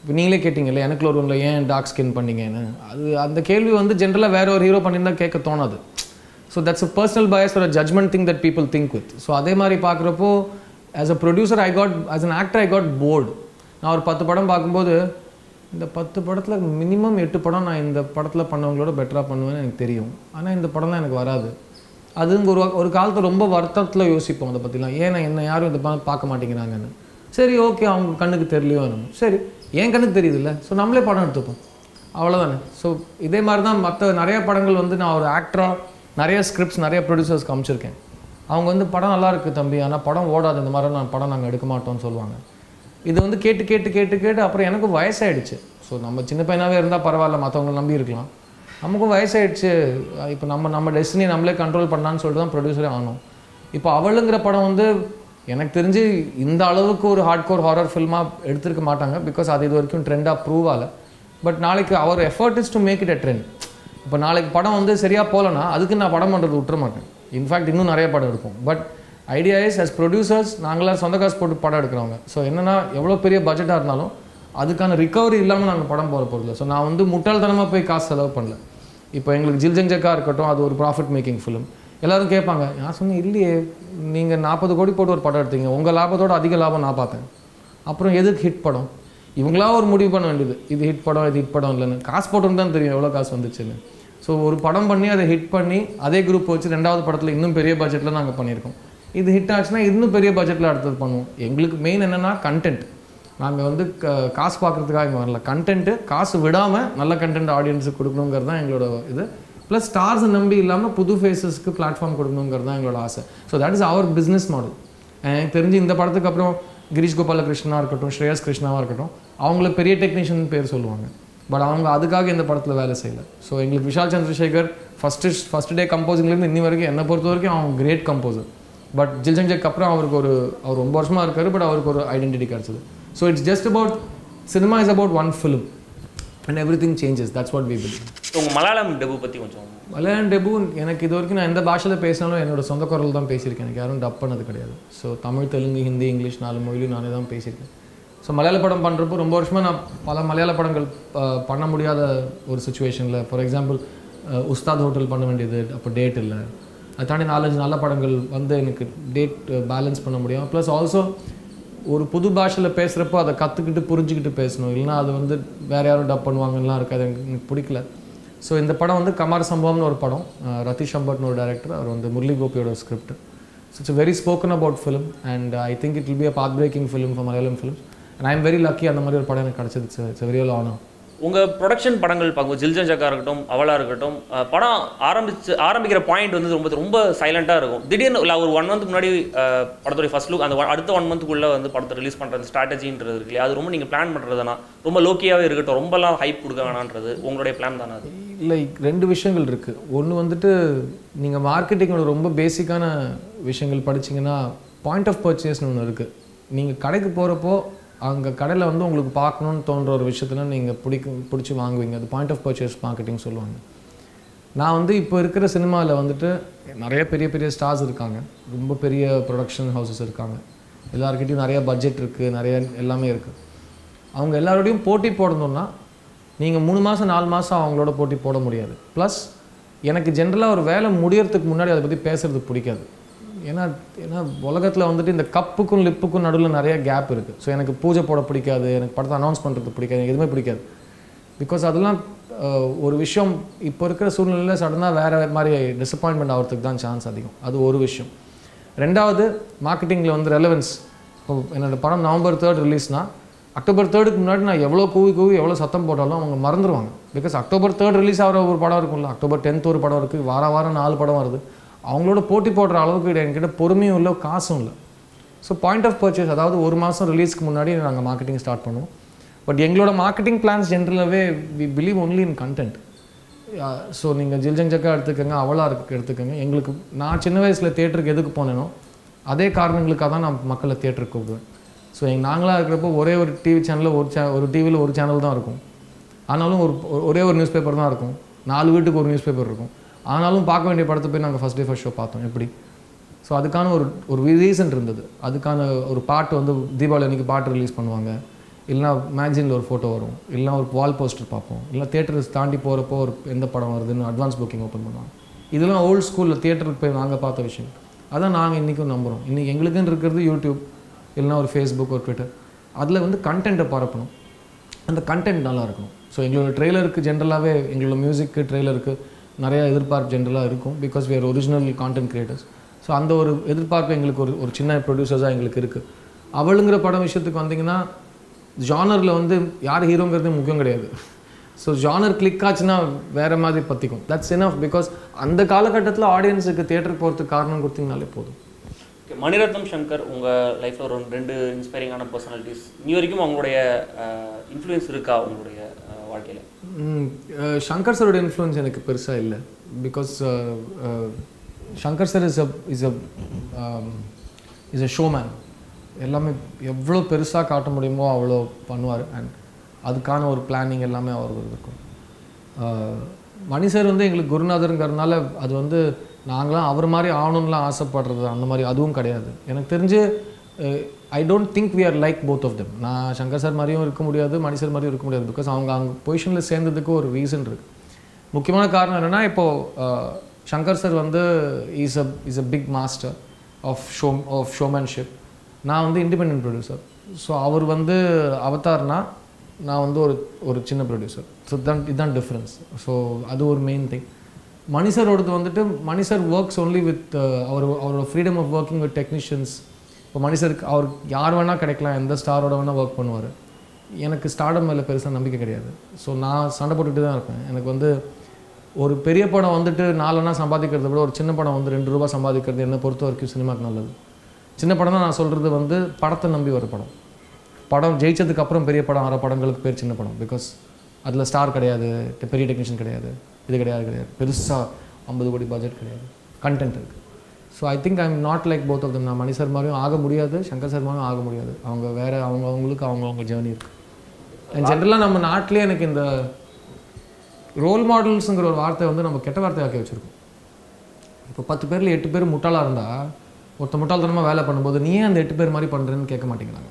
இப்போ நீங்களே கேட்டிங்கல்ல எனக்கு ஒரு ரூமில் ஏன் டார்க் ஸ்கின் பண்ணீங்கன்னு அது அந்த கேள்வி வந்து ஜென்ரலாக வேற ஒரு ஹீரோ பண்ணியிருந்தா கேட்க தோணாது so that's a personal bias ஒரு judgment thing that people think with so அதே மாதிரி பார்க்குறப்போ as a producer I got as an actor I got bored நான் ஒரு பத்து படம் பார்க்கும்போது இந்த பத்து படத்தில் மினிமம் எட்டு படம் நான் இந்த படத்தில் பண்ணவங்களோட பெட்டராக பண்ணுவேன்னு எனக்கு தெரியும் ஆனால் இந்த படம்லாம் எனக்கு வராது அது ஒரு ஒரு காலத்தில் ரொம்ப வருத்தத்தில் யோசிப்போம் அதை பற்றிலாம் ஏன் நான் என்ன யாரும் இந்த படம் பார்க்க மாட்டேங்கிறாங்கன்னு சரி ஓகே அவங்க கண்ணுக்கு தெரியலையோ என்னமோ சரி என் கண்ணுக்கு தெரியுதுல்ல ஸோ நம்மளே படம் எடுத்துப்போம் அவ்வளோதானே ஸோ இதே மாதிரி தான் மற்ற நிறைய படங்கள் வந்து நான் ஒரு ஆக்டராக நிறைய ஸ்கிரிப்ட்ஸ் நிறைய ப்ரொடியூசர்ஸ் காமிச்சிருக்கேன் அவங்க வந்து படம் நல்லா இருக்குது தம்பி ஆனால் படம் ஓடாது இந்த மாதிரி நான் படம் நாங்கள் எடுக்க மாட்டோம்னு சொல்லுவாங்க இது வந்து கேட்டு கேட்டு கேட்டு கேட்டு அப்புறம் எனக்கும் வயசாயிடுச்சு ஸோ நம்ம சின்ன பையனாகவே இருந்தால் பரவாயில்ல மற்றவங்களை நம்பி இருக்கலாம் நமக்கும் வயசாயிடுச்சு இப்போ நம்ம நம்ம டெஸ்டினி நம்மளே கண்ட்ரோல் பண்ணலான்னு சொல்லிட்டு தான் ப்ரொடியூசரே ஆனோம் இப்போ அவளுங்கிற படம் வந்து எனக்கு தெரிஞ்சு இந்த அளவுக்கு ஒரு ஹார்ட் கோர் ஹாரர் ஃபில்மாக எடுத்திருக்க மாட்டாங்க பிகாஸ் அது இது வரைக்கும் ட்ரெண்டாக ப்ரூவ் ஆகல பட் நாளைக்கு அவர் effort is to make it a trend இப்போ நாளைக்கு படம் வந்து சரியாக போகலன்னா அதுக்கு நான் படம் பண்ணுறது விட்டுற மாட்டேன் இன்ஃபேக்ட் இன்னும் நிறைய படம் இருக்கும் but idea is as producers நாங்களாம் சொந்த காசு போட்டு படம் எடுக்கிறவங்க ஸோ என்னன்னா எவ்வளோ பெரிய பட்ஜெட்டாக இருந்தாலும் அதுக்கான ரிகவரி இல்லாமல் நாங்கள் படம் போகிற பொருள் ஸோ நான் வந்து முட்டாள்தனமாக போய் காசு செலவு பண்ணல இப்போ எங்களுக்கு ஜில் ஜங்ஜக்கா இருக்கட்டும் அது ஒரு ப்ராஃபிட் மேக்கிங் ஃபிலிம் எல்லாரும் கேட்பாங்க நான் சொன்னேன் இல்லையே நீங்கள் நாற்பது கோடி போட்டு ஒரு படம் எடுத்தீங்க உங்கள் லாபத்தோட அதிக லாபம் நான் பார்த்தேன் அப்புறம் எதுக்கு ஹிட் படம் இவங்களா ஒரு முடிவு பண்ண வேண்டியது இது ஹிட் படம் இது ஹிட் படம் இல்லைன்னு காசு போட்டுன்னு தான் தெரியும் எவ்வளோ காசு வந்துச்சுன்னு ஸோ ஒரு படம் பண்ணி அதை ஹிட் பண்ணி அதே குரூப் வச்சு ரெண்டாவது படத்தில் இன்னும் பெரிய பட்ஜெட்டில் நாங்கள் பண்ணியிருக்கோம் இது ஹிட் ஆச்சுன்னா இன்னும் பெரிய பட்ஜெட்டில் அடுத்தது பண்ணுவோம் எங்களுக்கு மெயின் என்னென்னா கண்டென்ட் நாங்கள் வந்து க- காசு பார்க்குறதுக்காக இங்கே வரல கண்டென்ட்டு காசு விடாமல் நல்ல கண்டென்ட் ஆடியன்ஸுக்கு கொடுக்கணுங்கிறது தான் எங்களோட இது ப்ளஸ் ஸ்டார்ஸை நம்பி இல்லாமல் புது ஃபேஸஸ்க்கு பிளாட்ஃபார்ம் கொடுக்கணுங்கிறது தான் எங்களோட ஆசை so that is our business model எனக்கு தெரிஞ்சு இந்த படத்துக்கு அப்புறம் கிரீஷ் கோபாலகிருஷ்ணனா இருக்கட்டும் ஸ்ரேயஸ் கிருஷ்ணாவாக இருக்கட்டும் அவங்கள பெரிய டெக்னீஷியன் பேர் சொல்லுவாங்க பட் அவங்க அதுக்காக இந்த படத்தில் வேலை செய்யல ஸோ எங்களுக்கு Vishal Chandrasekhar first first day கம்போசிங்லேருந்து இன்னி வரைக்கும் என்னை பொறுத்த வரைக்கும் அவங்க கிரேட் கம்போசர் பட் ஜில்ஜங்ஜக்கு அப்புறம் அவருக்கு ஒரு அவர் ரொம்ப வருஷமாக இருக்காரு பட் அவருக்கு ஒரு ஐடென்டிட்டி கிடச்சிது so it's just about cinema is about one film and everything changes that's what we believe உங்கள் மலையாளம் டெபு பற்றி கொஞ்சம் மலையாளம் டெபு எனக்கு இது வரைக்கும் நான் எந்த பாஷையில் பேசினாலும் என்னோட சொந்த குரல் தான் பேசியிருக்கேன் எனக்கு யாரும் டப் பண்ணது கிடையாது ஸோ தமிழ் தெலுங்கு ஹிந்தி இங்கிலீஷ் நாலு மொழியும் நானே தான் பேசியிருக்கேன் ஸோ மலையாள படம் பண்ணுறப்போ ரொம்ப வருஷமாக நான் பல மலையாள படங்கள் அஹ், பண்ண முடியாத ஒரு சுச்சுவேஷனில் ஃபார் எக்ஸாம்பிள் உஸ்தாத் ஹோட்டல் பண்ண வேண்டியது அப்போ டேட் இல்லை அதை தாண்டி நாலஞ்சு நல்ல படங்கள் வந்து எனக்கு டேட் பேலன்ஸ் பண்ண முடியும் ப்ளஸ் ஆல்சோ ஒரு புது பாஷையில் பேசுகிறப்போ அதை கற்றுக்கிட்டு புரிஞ்சுக்கிட்டு பேசணும் இல்லைன்னா அது வந்து வேறு யாரும் டப் பண்ணுவாங்கலாம் இருக்காது எனக்கு எனக்கு பிடிக்கல ஸோ இந்த படம் வந்து கமார் சம்பவம்னு ஒரு படம் அஹ் ரதீஷ் அம்பட்னு ஒரு டேரக்டர் அவர் வந்து முரளி கோபியோட script so it's very spoken about film and I think it will be a path breaking film for Malayalam film and I am very lucky அந்த மாதிரி ஒரு படம் எனக்கு கிடச்சது இட்ஸ் வெரி ஆனர் உங்கள் ப்ரொடக்ஷன் படங்கள் பார்க்கும் ஜில்ஜன் ஜக்கா இருக்கட்டும் அவளா இருக்கட்டும் அஹ், படம் ஆரம்பிச்சு ஆரம்பிக்கிற பாயிண்ட் வந்து ரொம்ப ரொம்ப சைலண்ட்டாக இருக்கும் திடீர்னு இல்லை ஒரு ஒன் மந்த் முன்னாடி அஹ், படத்துடைய ஃபர்ஸ்ட் லுக் அந்த one- அடுத்த ஒன் மந்த்துக்குள்ளே வந்து படத்தை ரிலீஸ் பண்ணுறது ஸ்ட்ராட்டஜின்றது இருக்கு இல்லையா அது ரொம்ப நீங்கள் பிளான் பண்ணுறதுனா ரொம்ப லோக்கியாகவே இருக்கட்டும் ரொம்பலாம் ஹைப் கொடுக்க வேணான்றது உங்களுடைய பிளான் தானே அது இல்லை ரெண்டு விஷயங்கள் இருக்குது ஒன்று வந்துட்டு நீங்கள் மார்க்கெட்டிங்கோட ரொம்ப பேசிக்கான விஷயங்கள் படிச்சீங்கன்னா பாயிண்ட் ஆஃப் பர்ச்சேஸ்னு ஒன்று இருக்குது நீங்கள் கடைக்கு போகிறப்போ அங்கே கடையில் வந்து உங்களுக்கு பார்க்கணுன்னு தோன்ற ஒரு விஷயத்தில் நீங்கள் பிடிக்கும் பிடிச்சி வாங்குவீங்க அது பாயிண்ட் ஆஃப் பர்ச்சேஸ் மார்க்கெட்டிங் சொல்லுவாங்க நான் வந்து இப்போ இருக்கிற சினிமாவில் வந்துட்டு நிறைய பெரிய பெரிய ஸ்டார்ஸ் இருக்காங்க ரொம்ப பெரிய ப்ரொடக்ஷன் ஹவுசஸ் இருக்காங்க எல்லாருக்கிட்டையும் நிறைய பட்ஜெட் இருக்குது நிறைய எல்லாமே இருக்குது அவங்க எல்லாரோடையும் போட்டி போடணும்னா நீங்கள் மூணு மாதம் நாலு மாதம் அவங்களோட போட்டி போட முடியாது ப்ளஸ் எனக்கு ஜென்ரலாக ஒரு வேலை முடியறதுக்கு முன்னாடி அதை பற்றி பேசுறது பிடிக்காது ஏன்னா ஏன்னா உலகத்தில் வந்துட்டு இந்த கப்புக்கும் லிப்புக்கும் நடுவில் நிறைய கேப் இருக்குது ஸோ எனக்கு பூஜை போட பிடிக்காது எனக்கு படத்தை அனௌன்ஸ் பண்ணுறது பிடிக்காது எனக்கு எதுவுமே பிடிக்காது பிகாஸ் அதெல்லாம் அஹ், ஒரு விஷயம் இப்போ இருக்கிற சூழ்நிலையில் சடனாக வேறு மாதிரி டிசப்பாயின்மெண்ட் ஆகிறதுக்கு தான் சான்ஸ் அதிகம் அது ஒரு விஷயம் ரெண்டாவது மார்க்கெட்டிங்கில் வந்து ரெலவென்ஸ் இப்போ என்னோட படம் நவம்பர் தேர்ட் ரிலீஸ்னால் அக்டோபர் தேர்டுக்கு முன்னாடி நான் எவ்வளோ கூவி கூவி எவ்வளோ சத்தம் போட்டாலும் அவங்க மறந்துடுவாங்க பிகாஸ் அக்டோபர் தேர்ட் ரிலீஸ் ஆகிற ஒரு படம் இருக்கும்ல அக்டோபர் டென்த் ஒரு படம் இருக்குது வார வாரம் நாலு படம் வருது அவங்களோட போட்டி போடுற அளவுக்கு என்கிட்ட பொறுமையும் இல்லை காசும் இல்லை ஸோ பாயிண்ட் ஆஃப் பர்ச்சேஸ் அதாவது ஒரு மாதம் ரிலீஸ்க்கு முன்னாடி நாங்கள் மார்க்கெட்டிங் ஸ்டார்ட் பண்ணுவோம் பட் எங்களோட மார்க்கெட்டிங் பிளான்ஸ் ஜென்ரலாகவே we believe only in content so நீங்கள் ஜில்ஜங் ஜக்கா எடுத்துக்கோங்க அவளா இருக்கு எடுத்துக்கோங்க எங்களுக்கு நான் சின்ன வயசில் தேட்டருக்கு எதுக்கு போனேனோ அதே காரணங்களுக்காக தான் நான் மக்களை தேட்டருக்கு கூப்பிடுவேன் ஸோ எங்கள் நாங்களாக இருக்கிறப்போ ஒரே ஒரு டிவி சேனலில் ஒரு சே ஒரு டிவியில் ஒரு சேனல் தான் இருக்கும் ஆனாலும் ஒரு ஒரு- ஒரே ஒரு நியூஸ் பேப்பர் தான் இருக்கும் நாலு வீட்டுக்கு ஒரு நியூஸ் பேப்பர் இருக்கும் ஆனாலும் பார்க்க வேண்டிய படத்தை போய் நாங்கள் ஃபஸ்ட் டே ஃபஸ்ட் ஷோ பார்த்தோம் எப்படி ஸோ அதுக்கான ஒரு ஒரு ரீசன் இருந்தது அதுக்கான ஒரு பாட்டு வந்து தீபாவளி அன்னைக்கு பாட்டு ரிலீஸ் பண்ணுவாங்க இல்லைனா மேக்சினில் ஒரு ஃபோட்டோ வரும் இல்லைனா ஒரு வால் போஸ்டர் பார்ப்போம் இல்லை தேட்டர்ஸ் தாண்டி போகிறப்போ ஒரு எந்த படம் வருதுன்னு அட்வான்ஸ் புக்கிங் ஓப்பன் பண்ணுவாங்க இதெல்லாம் ஓல்ட் ஸ்கூலில் தியேட்டருக்கு போய் நாங்கள் பார்த்த விஷயம் அதான் நாங்கள் இன்றைக்கும் நம்புகிறோம் இன்றைக்கி எங்களுக்குன்னு இருக்கிறது யூடியூப் இல்லைனா ஒரு ஃபேஸ்புக் ஒரு ட்விட்டர் அதில் வந்து கண்டென்ட்டை பரப்பணும் அந்த கண்டென்ட் நல்லா இருக்கணும் ஸோ எங்களோட ட்ரெய்லருக்கு ஜென்ரலாகவே எங்களோட மியூசிக்கு ட்ரெய்லருக்கு நிறையா எதிர்பார்ப்பு ஜென்ரலாக இருக்கும் because we are original content creators so அந்த ஒரு எதிர்பார்ப்பு எங்களுக்கு ஒரு ஒரு சின்ன ப்ரொடியூசர்ஸாக எங்களுக்கு இருக்குது அவளுங்கிற படம் விஷயத்துக்கு வந்தீங்கன்னா ஜானரில் வந்து யார் ஹீரோங்கிறது முக்கியம் கிடையாது ஸோ ஜானர் கிளிக் ஆச்சுன்னா வேறு மாதிரி பற்றிக்கும் தட்ஸ் enough பிகாஸ் அந்த காலகட்டத்தில் ஆடியன்ஸுக்கு தியேட்டருக்கு போகிறதுக்கு காரணம் கொடுத்தீங்கனாலே போதும் Okay, மணிரத்னம் சங்கர் உங்கள் லைஃப்பில் ஒரு ரெண்டு இன்ஸ்பைரிங்கான பர்சனாலிட்டிஸ் இன்னி வரைக்கும் அவங்களுடைய இன்ஃப்ளூயன்ஸ் இருக்கா உங்களுடைய வாழ்க்கையில் ம், அஹ், சங்கர் சரோட இன்ஃப்ளூயன்ஸ் எனக்கு பெருசாக இல்லை because Shankar sir is a is a is a showman எல்லாமே எவ்வளோ பெருசாக காட்ட முடியுமோ அவ்வளோ பண்ணுவார் அண்ட் அதுக்கான ஒரு பிளானிங் எல்லாமே அவருக்கு இருக்கும் அஹ், மணி சார் வந்து எங்களுக்கு குருநாதருங்கிறதுனால அது வந்து நாங்களாம் அவர் மாதிரி ஆகணும்லாம் ஆசைப்படுறது அந்த மாதிரி அதுவும் கிடையாது எனக்கு தெரிஞ்சு I don't think we are like both of them நான் சங்கர் சார் மாதிரியும் இருக்க முடியாது மணி சார் மாதிரியும் இருக்க முடியாது பிகாஸ் அவங்க அங்கே பொசிஷனில் சேர்ந்ததுக்கு ஒரு ரீசன் இருக்குது முக்கியமான காரணம் என்னென்னா இப்போது சங்கர் சார் வந்து is a is a big master of show of showmanship நான் வந்து இண்டிபெண்ட் ப்ரொடியூசர் ஸோ அவர் வந்து அவதார்னா நான் வந்து ஒரு ஒரு சின்ன ப்ரொடியூசர் ஸோ தான் இதுதான் டிஃப்ரென்ஸ் ஸோ அது ஒரு மெயின் திங் மணி சாரோடது வந்துட்டு Mani sir works only with our அவரோட freedom of working with technicians இப்போ மணி சாருக்கு அவர் யார் வேணால் கிடைக்கலாம் எந்த ஸ்டாரோட வேணால் ஒர்க் பண்ணுவார் எனக்கு ஸ்டார்டம் மேலே பெருசாக நம்பிக்கை கிடையாது ஸோ நான் சண்டை போட்டுட்டு தான் இருப்பேன் எனக்கு வந்து ஒரு பெரிய படம் வந்துட்டு நாலனா சம்பாதிக்கிறத விட ஒரு சின்ன படம் வந்து ரெண்டு ரூபா சம்பாதிக்கிறது என்னை பொறுத்த வரைக்கும் சினிமாக்கு நல்லது சின்ன படம் தான் நான் சொல்கிறது வந்து படத்தை நம்பி வர படம் படம் ஜெயிச்சதுக்கு அப்புறம் பெரிய படம் வர படங்களுக்கு பேர் சின்ன படம் பிகாஸ் அதில் ஸ்டார் கிடையாது டெ- பெரிய டெக்னீஷியன் கிடையாது இது கிடையாது கிடையாது பெருசாக ஐம்பது கோடி பட்ஜெட் கிடையாது கண்டென்ட் இருக்குது so I think I'm not like both of them நான் மணி சார் மாதிரியும் ஆக முடியாது சங்கர் சார் மாதிரியும் ஆக முடியாது அவங்க வேறு அவங்க அவங்களுக்கு அவங்க அவங்க ஜேர்னி இருக்குது அண்ட் ஜென்ரலாக நம்ம நாட்டிலே எனக்கு இந்த ரோல் மாடல்ஸுங்கிற ஒரு வார்த்தை வந்து நம்ம கெட்ட வார்த்தையாக்கி வச்சுருக்கோம் இப்போ பத்து பேரில் எட்டு பேர் முட்டாளாக இருந்தால் ஒருத்த முட்டாள்தனமாக வேலை பண்ணும்போது நீ ஏன் அந்த எட்டு பேர் மாதிரி பண்ணுறேன்னு கேட்க மாட்டேங்கிறாங்க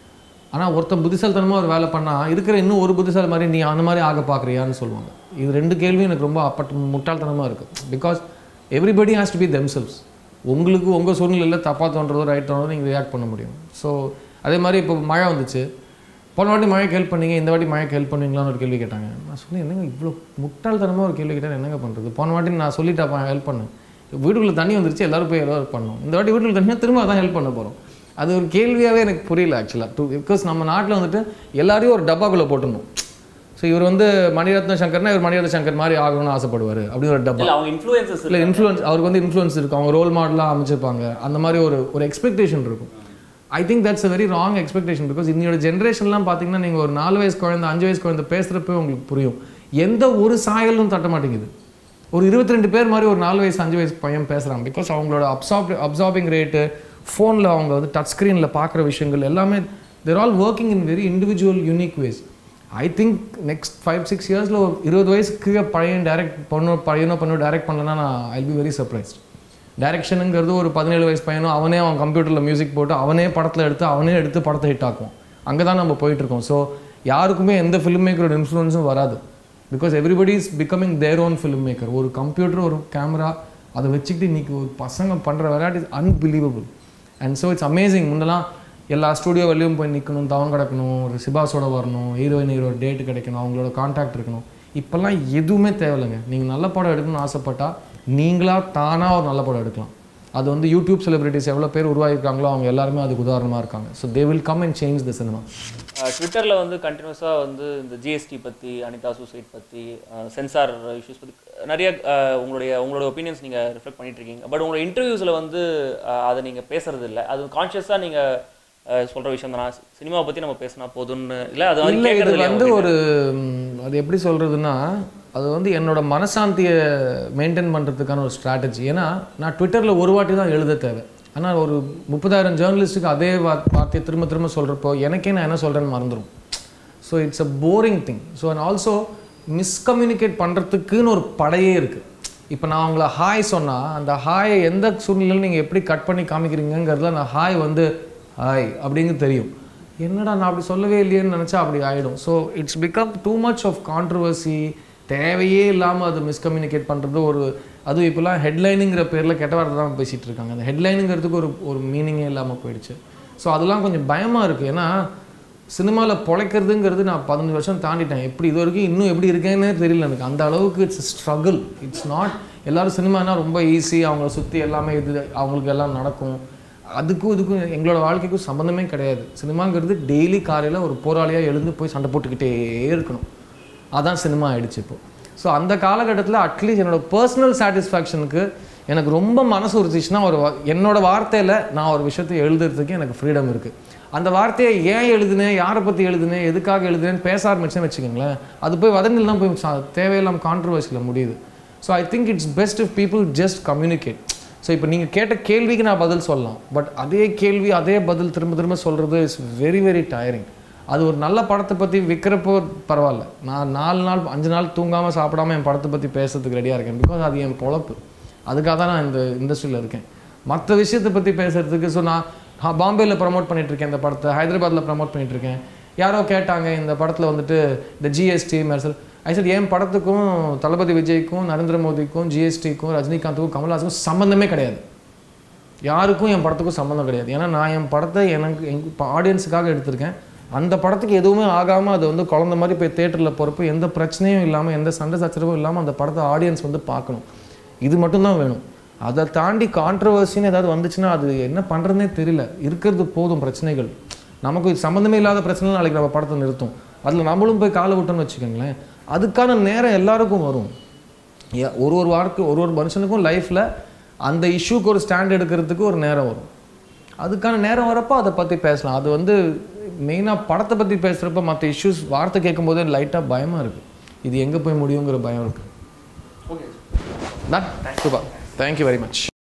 ஆனால் ஒருத்தன் புத்திசாலித்தனமாக ஒரு வேலை பண்ணால் இருக்கிற இன்னும் ஒரு புத்திசாலி மாதிரி நீ அந்த மாதிரி ஆக பார்க்குறியான்னு சொல்லுவாங்க இது ரெண்டு கேள்வியும் எனக்கு ரொம்ப அப்பட்ட முட்டாள்தனமாக இருக்குது because everybody has to be themselves உங்களுக்கு உங்கள் சூழ்நிலையில் தப்பாக தோன்றதோ ரைட் தோன்றதோ நீங்கள் ரியாக்ட் பண்ண முடியும் ஸோ அதே மாதிரி இப்போ மழை வந்துச்சு போன வாட்டி மழைக்கு ஹெல்ப் பண்ணீங்க இந்த வாட்டி மழைக்கு ஹெல்ப் பண்ணுவீங்களான்னு ஒரு கேள்வி கேட்டாங்க நான் சொன்னேன் என்னங்க இவ்வளோ முட்டாள்தனமாக ஒரு கேள்வி கேட்டால் என்னங்க பண்ணுறது போன வாட்டி நான் சொல்லிட்டேன் ஹெல்ப் பண்ணேன் வீட்டுக்குள்ள தண்ணி வந்துருச்சு எல்லாரும் போய் எல்லாரும் பண்ணோம் இந்த வாட்டி வீட்டுக்குள்ள தண்ணியாக திரும்ப அதான் ஹெல்ப் பண்ண போகிறோம் அது ஒரு கேள்வியாகவே எனக்கு புரியல ஆக்சுவலாக டூ பிகாஸ் நம்ம நாட்டில் வந்துட்டு எல்லாரையும் ஒரு டப்பாக்குள்ளே போட்டுடணும் ஸோ இவர் வந்து மணிரத்ன சங்கர்னா இவர் மணிரத்ன சங்கர் மாதிரி ஆகணும்னு ஆசைப்படுவார் அப்படின்னு ஒரு டப்பா இல்லை அவங்க இன்ஃப்ளூயன்சஸ் இல்லை இன்ஃப்ளூயன்ஸ் அவருக்கு வந்து இன்ஃப்ளூயன்ஸ் இருக்கும் அவங்க ரோல் மாடலாக அமைச்சிருப்பாங்க அந்த மாதிரி ஒரு ஒரு எக்ஸ்பெக்டேஷன் இருக்கும் I think that's a very wrong expectation because இன்னையோட ஜென்ரேஷன்லாம் பார்த்தீங்கன்னா நீங்கள் ஒரு நாலு வயசு குழந்தை அஞ்சு வயசு குழந்தை பேசுகிறப்ப உங்களுக்கு புரியும் எந்த ஒரு சாயலும் தட்ட மாட்டேங்குது ஒரு இருபத்தி ரெண்டு பேர் மாதிரி ஒரு நாலு வயசு அஞ்சு வயசு பையன் பேசுகிறான் பிகாஸ் அவங்களோட அப்சார்ப் அப்சார்பிங் ரேட்டு ஃபோனில் அவங்க வந்து டச் ஸ்க்ரீனில் பார்க்குற விஷயங்கள் எல்லாமே there all working in very individual unique ways I think next five six இயர்ஸில் ஒரு இருபது வயசுக்கு பையன் டேரக்ட் பண்ணு பையனோ பண்ணோ டேரக்ட் பண்ணலன்னா நான் ஐ பி வெரி சர்ப்ரைஸ்ட் டைரக்ஷனுங்கிறது ஒரு பதினேழு வயசு பையனும் அவனே அவன் கம்ப்யூட்டரில் மியூசிக் போட்டு அவனே படத்தில் எடுத்து அவனே எடுத்து படத்தை ஹிட் ஆக்குவான் அங்கே தான் நம்ம போயிட்டு இருக்கோம் ஸோ யாருக்குமே எந்த ஃபிலிம் மேக்கரோட இன்ஃப்ளூயன்ஸும் வராது because everybody is becoming their own film maker ஒரு கம்ப்யூட்டர் ஒரு கேமரா அதை வச்சுக்கிட்டு இன்னைக்கு ஒரு பசங்க பண்ணுற விளையாட்டு is unbelievable and so it's amazing முன்னெல்லாம் எல்லா ஸ்டூடியோ வெளியும் போய் நிற்கணும் தவம் கிடக்கணும் ஒரு சிபாஸோட வரணும் ஹீரோயின் ஹீரோ டேட் கிடைக்கணும் அவங்களோட கான்டாக்ட் இருக்கணும் இப்போல்லாம் எதுவுமே தேவையில்லைங்க நீங்கள் நல்ல படம் எடுக்கணும்னு ஆசைப்பட்டா நீங்களா தானாக ஒரு நல்ல படம் எடுக்கலாம் அது வந்து யூடியூப் செலிபிரிட்டிஸ் எவ்வளோ பேர் உருவாகிருக்காங்களோ அவங்க எல்லாருமே அதுக்கு உதாரணமாக இருக்காங்க so they will come and change the cinema ட்விட்டரில் வந்து கண்டினியூஸாக வந்து இந்த ஜிஎஸ்டி பற்றி அனிதா சூசைட் பற்றி சென்சார் இஷ்யூஸ் பற்றி நிறைய அஹ், உங்களுடைய உங்களோட ஒப்பீனியன்ஸ் நீங்கள் ரிஃப்ளெக்ட் பண்ணிட்டு இருக்கீங்க பட் உங்களோட இன்டர்வியூஸில் வந்து அஹ், அதை நீங்கள் பேசுறது இல்லை அது கான்ஷியஸாக நீங்கள் சொல்கிற விஷயம் தான் சினிமாவை பற்றி நம்ம பேசினா போதும்னு இல்லை அது வந்து இல்லை இது கேட்கறது வந்து ஒரு ம், அது எப்படி சொல்கிறதுனா அது வந்து என்னோட மனசாந்தியை மெயின்டைன் பண்ணுறதுக்கான ஒரு ஸ்ட்ராட்டஜி ஏன்னா நான் ட்விட்டரில் ஒரு வாட்டி தான் எழுத தேவை ஆனால் ஒரு முப்பதாயிரம் ஜேர்னலிஸ்ட்டுக்கு அதே வா வார்த்தையை திரும்ப திரும்ப சொல்கிறப்போ எனக்கே நான் என்ன சொல்கிறேன்னு மறந்துடும் so it's a boring thing so and also miscommunicate பண்ணுறதுக்குன்னு ஒரு படையே இருக்குது இப்போ நான் உங்களை ஹாய் சொன்னால் அந்த ஹாயை எந்த சூழ்நிலையில் நீங்கள் எப்படி கட் பண்ணி காமிக்கிறீங்கிறதுல அந்த ஹாய் வந்து ஹாய் அப்படிங்கிறது தெரியும் என்னடா நான் அப்படி சொல்லவே இல்லையேன்னு நினச்சா அப்படி ஆகிடும் so it's become too much of controversy தேவையே இல்லாமல் அது மிஸ்கம்யூனிகேட் பண்ணுறது ஒரு அதுவும் இப்போலாம் ஹெட்லைனுங்கிற பேரில் கெட்ட வார்த்தை தான் பேசிகிட்டு இருக்காங்க அந்த ஹெட்லைனுங்கிறதுக்கு ஒரு ஒரு மீனிங்கே இல்லாமல் போயிடுச்சு ஸோ அதெல்லாம் கொஞ்சம் பயமாக இருக்குது ஏன்னா சினிமாவில் பொழைக்கிறதுங்கிறது நான் பதினஞ்சு வருஷம் தாண்டிட்டேன் எப்படி இது வரைக்கும் இன்னும் எப்படி இருக்கேன்னே தெரியல எனக்கு அந்த அளவுக்கு இட்ஸ் ஸ்ட்ரகிள் இட்ஸ் நாட் எல்லாரும் சினிமானா ரொம்ப ஈஸி அவங்கள சுற்றி எல்லாமே இது அவங்களுக்கு எல்லாம் நடக்கும் அதுக்கும் இதுக்கும் எங்களோட வாழ்க்கைக்கும் சம்மந்தமே கிடையாது சினிமாங்கிறது டெய்லி காலையில் ஒரு போராளியாக எழுந்து போய் சண்டை போட்டுக்கிட்டே இருக்கணும் அதான் சினிமா ஆயிடுச்சு இப்போ ஸோ அந்த காலகட்டத்தில் அட்லீஸ்ட் என்னோட பர்சனல் சாட்டிஸ்ஃபேக்ஷனுக்கு எனக்கு ரொம்ப மனசு உறுத்திச்சுன்னா ஒரு வா- என்னோட வார்த்தையில் நான் ஒரு விஷயத்தை எழுதுறதுக்கு எனக்கு ஃப்ரீடம் இருக்குது அந்த வார்த்தையை ஏன் எழுதுனேன் யாரை பற்றி எழுதுனேன் எதுக்காக எழுதுனேன்னு பேச ஆரம்பிச்சேன்னு வச்சுக்கோங்களேன் அது போய் வதங்கலாம் போய் சா- தேவையில்லாம கான்ட்ரவர்சியில் முடியுது so I think it's best if people just communicate so இப்போ நீங்கள் கேட்ட கேள்விக்கு நான் பதில் சொல்லலாம் பட் அதே கேள்வி அதே பதில் திரும்ப திரும்ப சொல்கிறது இஸ் வெரி வெரி டயரிங் அது ஒரு நல்ல படத்தை பற்றி விற்கிறப்போ பரவாயில்ல நான் நாலு நாள் அஞ்சு நாள் தூங்காமல் சாப்பிடாம என் படத்தை பற்றி பேசுறதுக்கு ரெடியாக இருக்கேன் பிகாஸ் அது என் பொழப்பு அதுக்காக தான் நான் இந்த இண்டஸ்ட்ரியில் இருக்கேன் மற்ற விஷயத்தை பற்றி பேசுறதுக்கு ஸோ நான் நான் பாம்பேயில் ப்ரமோட் பண்ணிட்டு இருக்கேன் இந்த படத்தை ஹைதராபாத்தில் ப்ரமோட் பண்ணிட்டு இருக்கேன் யாரோ கேட்டாங்க இந்த படத்தில் வந்துட்டு இந்த ஜிஎஸ்டி மெர்சல் ஐசட் என் படத்துக்கும் தளபதி விஜய்க்கும் நரேந்திர மோடிக்கும் ஜிஎஸ்டிக்கும் ரஜினிகாந்துக்கும் கமல்ஹாஸுக்கும் சம்மந்தமே கிடையாது யாருக்கும் என் படத்துக்கும் சம்மந்தம் கிடையாது ஏன்னா நான் என் படத்தை எனக்கு எங் இப்போ ஆடியன்ஸுக்காக எடுத்திருக்கேன் அந்த படத்துக்கு எதுவுமே ஆகாமல் அது வந்து குழந்த மாதிரி போய் தேட்டரில் போகிறப்போ எந்த பிரச்சனையும் இல்லாமல் எந்த சண்டை சச்சரவும் இல்லாமல் அந்த படத்தை ஆடியன்ஸ் வந்து பார்க்கணும் இது மட்டும்தான் வேணும் அதை தாண்டி கான்ட்ரவர்சின்னு ஏதாவது வந்துச்சுன்னா அது என்ன பண்ணுறதுனே தெரியல இருக்கிறது போதும் பிரச்சனைகள் நமக்கு இது சம்மந்தமே இல்லாத பிரச்சனை நாளைக்கு நம்ம படத்தை நிறுத்தும் அதில் நம்மளும் போய் காலை விட்டோம்னு வச்சுக்கோங்களேன் அதுக்கான நேரம் எல்லாருக்கும் வரும் ஏ- ஒரு ஒரு வாரக்கு ஒரு ஒரு மனுஷனுக்கும் லைஃப்பில் அந்த இஷ்யூக்கு ஒரு ஸ்டாண்ட் எடுக்கிறதுக்கு ஒரு நேரம் வரும் அதுக்கான நேரம் வரப்போ அதை பற்றி பேசலாம் அது வந்து மெயினாக படத்தை பற்றி பேசுகிறப்ப மற்ற இஷ்யூஸ் வார்த்தை கேட்கும்போதே லைட்டாக பயமாக இருக்குது இது எங்கே போய் முடியுங்கிற பயம் இருக்குது ஓகே தான் சூப்பர் தேங்க்யூ வெரி மச்